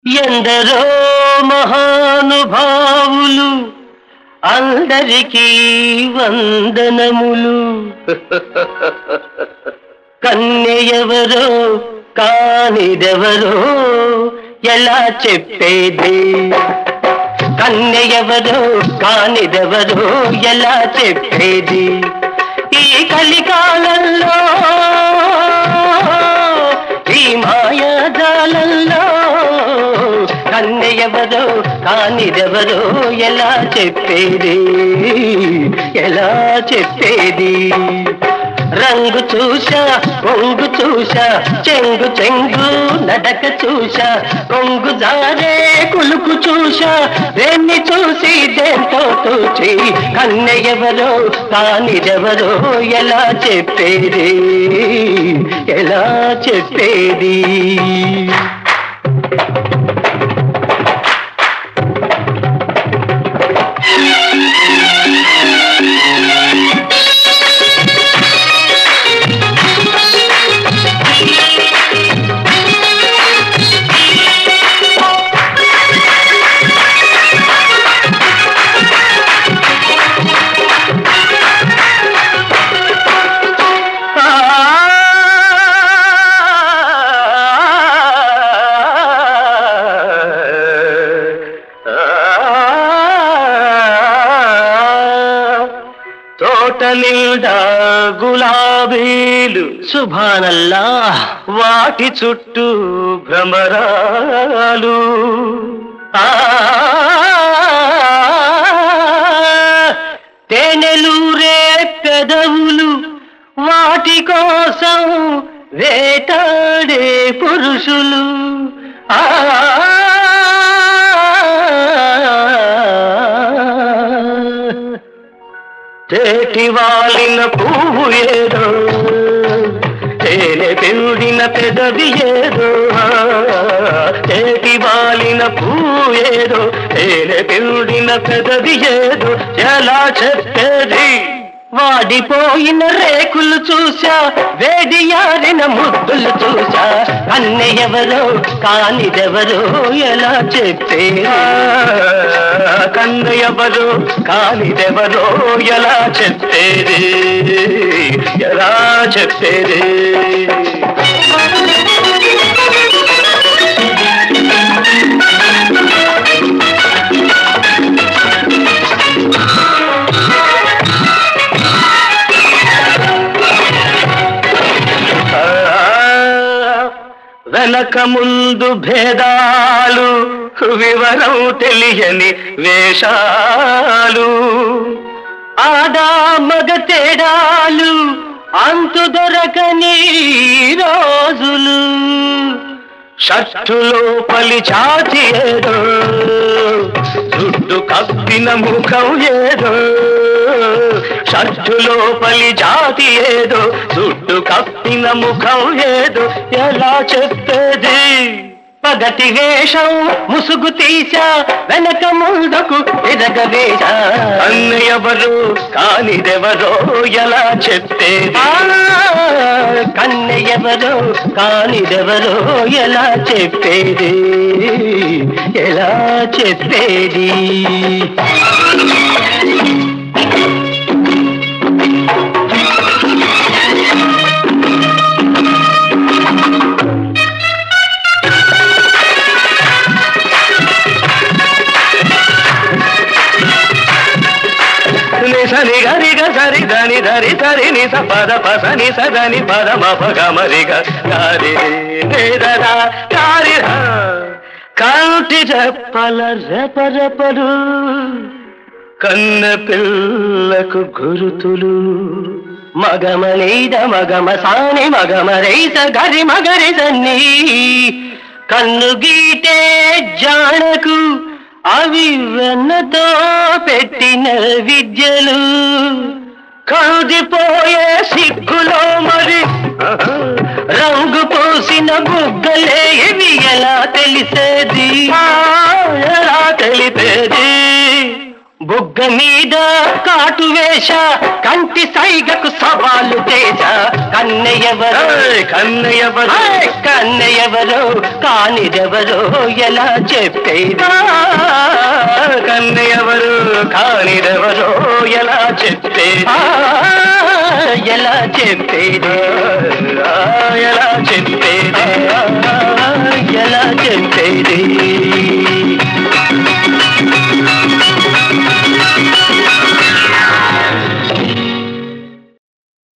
ఎందరో మహానుభావులు అందరికీ వందనములు కన్నెయవరో కానిదెవరో ఎలా చెప్పేది కన్నెయవరో కానిదెవరో ఎలా చెప్పేది ఈ కలికాలంలో ఈ మాయాజాలంలో కన్నెయవరో కానిదెవరో ఎలా చెప్పేది ఎలా చెప్పేది రంగు చూశా కొంగు చూశా చెంగు చెంగు నడక చూశా కొంగు జారే కులుకు చూశా దేన్ని చూసి దేంతో చూచి కన్నెయవరో కానిదెవరో ఎలా చెప్పేది ఎలా చెప్పేది తోట నిండా గులాబీలు సుభానల్లా వాటి చుట్టూ భ్రమరాలు ఆ తేనెలూరే పెదవులు వాటి కోసం వేటాడే పురుషులు ఆ తేటి వాలిన పువ్వు ఏదో తేనె పెండిన పెదవి ఏదో తేటి వాలిన పువ్వు ఏదో తేనె పెండిన పెదవి ఏదో ఎలా చెప్పేది వాడిపోయిన రేకులు చూసా వేడియారిన ముద్దులు చూసా కన్నెయెవరో కానిదెవరో ఎలా చెప్పేది కన్నెయెవరో కానిదెవరో ఎలా చెప్పేది ఎలా చెప్పేది వెనక ముందు భేదాలు వివరం తెలియని వేషాలు ఆడా మగ తేడాలు అంతు దొరకని రోజులు షట్టులో పలి చాచి ఏదో జుట్టు కప్పిన ముఖం ఏదో షట్టులో పలి జాతి ఏదో జుట్టు కప్పిన ముఖం ఏదో ఎలా చెప్పేది పగటి వేషం ముసుగు తీసా వెనక ముందుకు ఎదగవేశా అన్నయ్యెవరు కానిదెవరో ఎలా చెప్పేది కన్నయ్యెవరో కానిదెవరో ఎలా చెప్పేది ఎలా చెప్పేది ని సని గరి గ సరి దని ధరి సరి ని స పద ప సని స దని పద మ ప గ మ రి గ గారి రే ద ద గారి ర కంటి రెప్పల రెపరెపలు కన్న పిల్లకు గురుతులు మగమనీద మగమ సాని మగమరైస గరి మగరి సన్ని కన్ను గీటే జానకు అవి వెన్నతో పెట్టిన విద్యలు కౌదిపోయే సిగ్గులో మరి రంగు పోసిన బుగ్గలే ఇవి ఎలా తెలిసేది ఆ, ఎలా తెలిపేది బుగ్గ మీద కాటు వేష కంటి సైగకు సవాలు చేశ కన్నెయవరో ఏయ్, కన్నయ్యవరు ఏయ్, కన్నెయవరో కానిదెవరో ఎలా చెప్పేదా కన్నయ్యవరు కానిదెవరో ఎలా చెప్పేది ఆ, ఎలా చెప్పేది ఆ, ఎలా చెప్పేది